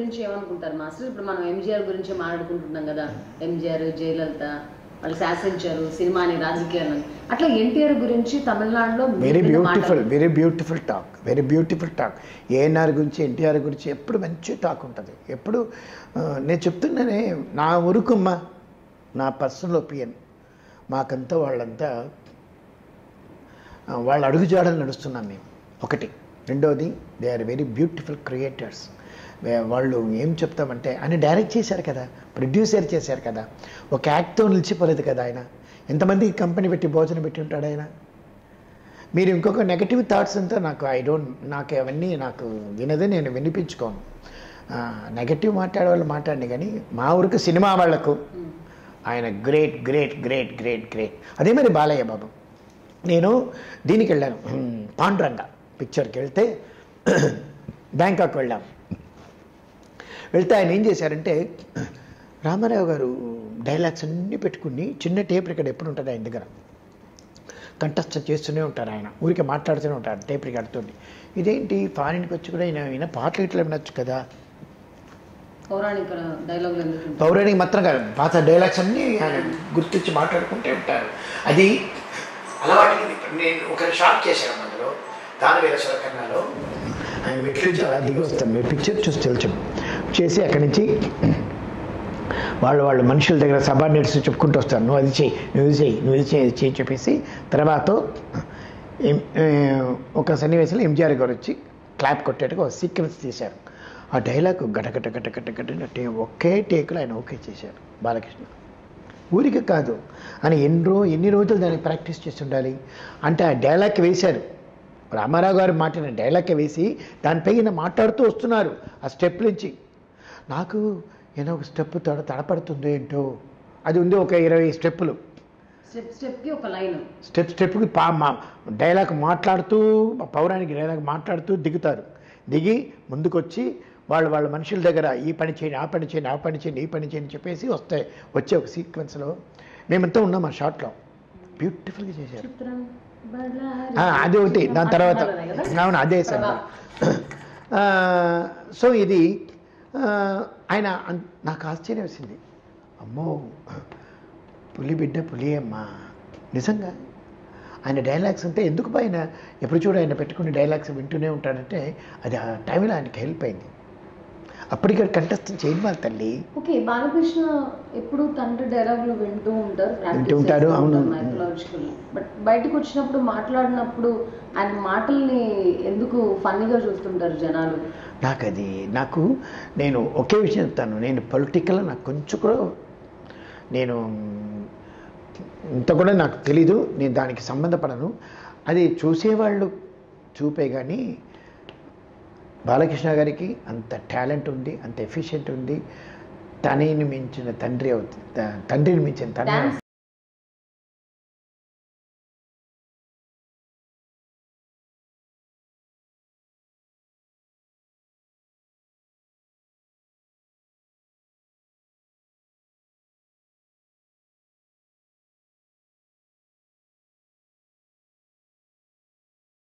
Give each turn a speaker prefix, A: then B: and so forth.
A: గురించి ఏమనుకుంటారు మాస్టర్ ఇప్పుడు మనం ఎంజీఆర్ గురించి మాట్లాడుకుంటున్నాం కదా ఎంజీఆర్ జయలలిత వాళ్ళు శాసించారు సినిమాని రాజకీయాలను అట్లా ఎన్టీఆర్ గురించి తమిళనాడులో మీ
B: వెరీ
A: మీద
B: బ్యూటిఫుల్
A: మాట్లాడు-
B: very beautiful talk very beautiful talk ANR గురించి ఎన్టీఆర్ గురించి ఎప్పుడు మంచి టాక్ ఉంటుంది ఎప్పుడు ఆ, నేను చెప్తున్నానే నా ఉరుకుమ్మ నా పర్సనల్ ఒపీనియన్ మాకంతా వాళ్ళంతా ఆ, వాళ్ళ అడుగుజాడలు నడుస్తున్నాం మేము ఒకటి రెండోది they are very beautiful creators వాళ్ళు ఏం చెప్తామంటే ఆయన డైరెక్ట్ చేశారు కదా ప్రొడ్యూసర్ చేశారు కదా ఒక యాక్ట్తో నిలిచిపోలేదు కదా ఆయన ఎంతమంది కంపెనీ పెట్టి భోజనం పెట్టి ఉంటాడు ఆయన మీరు ఇంకొక నెగటివ్ థాట్స్ అంతా నాకు ఐ డోంట్ నాకు అవన్నీ నాకు వినదే నేను వినిపించుకోను నెగటివ్ మాట్లాడే వాళ్ళు మాట్లాడి కానీ మా ఊరికి సినిమా వాళ్లకు ఆయన great great great great great అదే మరి బాలయ్య బాబు నేను దీనికి వెళ్ళాను హ్మ్, పాండురంగ పిక్చర్కి వెళ్తే బ్యాంకాక్ వెళ్ళాం వెళ్తే ఆయన ఏం చేశారంటే రామారావు గారు డైలాగ్స్ అన్నీ పెట్టుకుని చిన్న టేప్ రికార్డ్ ఎప్పుడు ఉంటుంది ఆయన దగ్గర కంఠస్థ చేస్తూనే ఉంటారు ఆయన ఊరికే మాట్లాడుతూనే ఉంటారు టేప్ రికార్డ్తో ఇదేంటి ఫారిన్కి వచ్చి కూడా ఈయన ఈయన పాటలు ఇట్లా వినొచ్చు కదా
A: పౌరాణిక డైలాగులు ఎందుకు ఉంటాయి?
B: పౌరాణిక మాత్రం కాదు పాత డైలాగ్స్ అన్నీ ఆయన గుర్తించి మాట్లాడుకుంటూ ఉంటారు అది అలవాటు నేను ఒక షాప్ చేశాను అందులో దానవీర కన్నాలో ఆయన మెట్లు నుంచి అలా దిగి వస్తాం మీరు పిక్చర్ చూసి తెలుసు చేసి అక్కడి నుంచి వాళ్ళు వాళ్ళు మనుషుల దగ్గర సబార్డినేట్స్ చెప్పుకుంటూ వస్తారు నువ్వు అది చేయి నువ్వు ఇది చేయి నువ్వు ఇది చేయి ఇది చేయి చెప్పేసి తర్వాత ఎం- ఏ, ఒక సన్నివేశంలో ఎంజిఆర్ గారు వచ్చి క్లాప్ కొట్టేట్టుగా ఒక సీక్వెన్స్ తీశారు ఆ డైలాగ్ గటగట గట గట గట టే ఒకే టేకులో ఆయన ఓకే చేశారు బాలకృష్ణ ఊరికి కాదు అని ఎన్ని రో ఎన్ని రోజులు దానికి ప్రాక్టీస్ చేసి ఉండాలి అంటే ఆ డైలాగ్ వేశారు రామారావు గారు మాట్లాడిన డైలాగ్ వేసి దానిపై ఈయన మాట్లాడుతూ వస్తున్నారు ఆ స్టెప్ నుంచి నాకు ఏదో ఒక స్టెప్ తడ తడపడుతుంది ఏంటో అది ఉంది ఒక ఇరవై స్టెప్పులు
A: స్టెప్ స్టెప్ కి ఒక లైన్
B: స్టెప్ స్టెప్కి పా మా డైలాగ్ మాట్లాడుతూ పౌరాణిక డైలాగ్ మాట్లాడుతూ దిగుతారు దిగి ముందుకొచ్చి వాళ్ళు వాళ్ళ మనుషుల దగ్గర ఈ పని చేయండి ఆ పని చేయండి ఆ పని చేయండి ఈ పని చేయండి అని చెప్పేసి వస్తాయి వచ్చే ఒక సీక్వెన్స్లో మేమంతా ఉన్నాం ఆ షార్ట్లో బ్యూటిఫుల్గా చేశారు
A: చిత్రం బళ్ళారి.
B: ఆ, అది ఒకటి దాని తర్వాత
A: అట్లనే కదా?
B: అవును అదే సార్ ఆ, సో ఇది ఆ, ఆయన అన్- నాకు ఆశ్చర్యం వేసింది అమ్మో పులి బిడ్డ పులి అమ్మా నిజంగా ఆయన డైలాగ్స్ అంటే ఎందుకు ఆయన ఎప్పుడు చూడ ఆయన పెట్టుకుని డైలాగ్స్ వింటూనే ఉంటాడంటే అది ఆ టైంలో ఆయనకి హెల్ప్ అయింది అప్పటికే కంటెస్టెంట్ చేయని వాళ్ళ తల్లి
A: ఓకే బాలకృష్ణ ఎప్పుడు తండ్రి డైలాగులు వింటూ ఉంటారు
B: వింటూ ఉంటారు, అవును.
A: మైథలాజికల్ బట్ బయటకు వచ్చినప్పుడు మాట్లాడినప్పుడు ఆయన మాటల్ని ఎందుకు ఫన్నీగా చూస్తుంటారు జనాలు
B: నాకు అది నాకు నేను ఒకే విషయం చెప్తాను నేను పొలిటికల్ నాకు కొంచెం కూడా నేను ఇంత కూడా నాకు తెలీదు నేను దానికి సంబంధపడను అది చూసేవాళ్ళు చూపే కానీ బాలకృష్ణ గారికి అంత టాలెంట్ ఉంది అంత ఎఫిషియెంట్ ఉంది తనని మించిన తండ్రి అవుతుంది త- తండ్రిని మించిన తండ్రి
A: డాన్స్